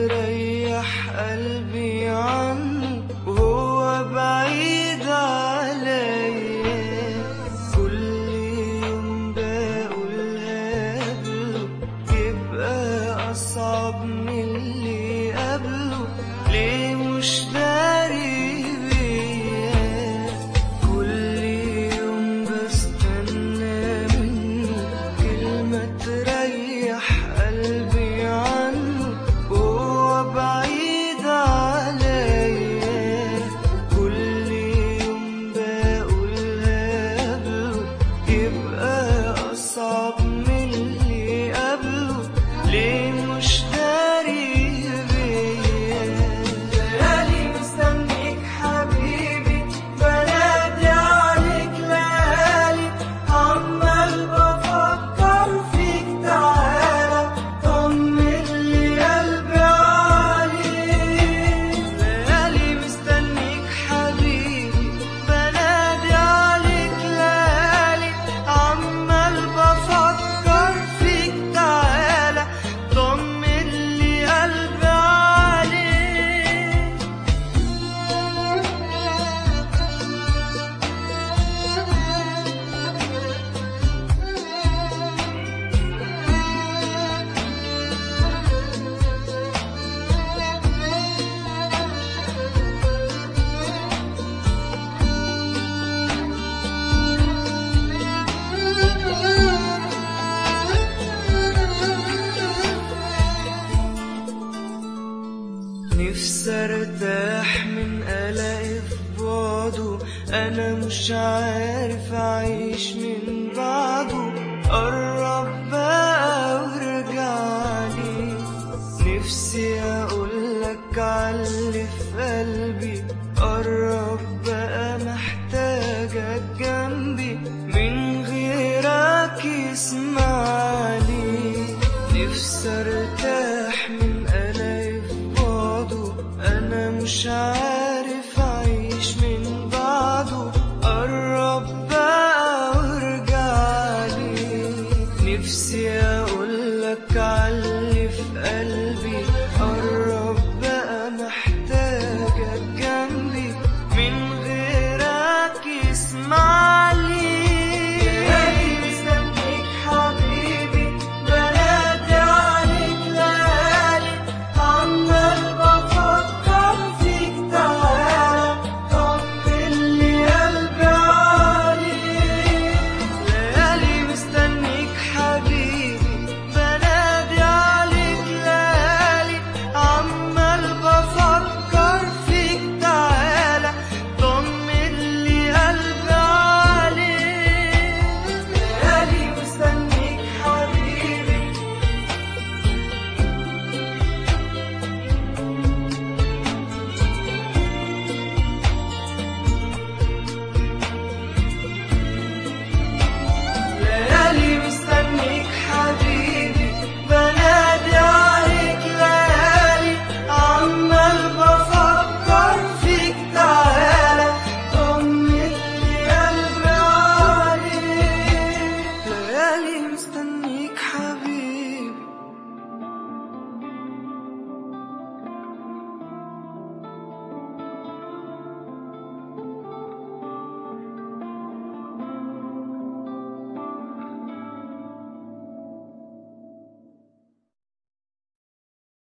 تريح قلبي عنه وهو بعيد عليا كل يوم بقولها له يبقى أصعب من اللي قبله ليه مش داري بيا كل يوم بستنى منه كلمة تريح قلبي عنه وهو بعيد عليا كل يوم بقولها له يبقى أصعب من اللي قبله ليه مش داري بيا ليالي مستنيك حبيبي بنادي عليك ليالي عمال بفكر فيك تعالى طمن لي قلبي عليك ليالي مستنيك حبيبي بنادي عليك ليالي عمال بفكر فيك تعالى طمن لي قلبي عليك نفسي ارتاح من قلقي في بعده انا مش عارف اعيش من بعده قرب بقى وارجعلي نفسي اقولك عاللي في قلبي قرب بقى محتاجك جنبي من غيرك يسمعني نفسي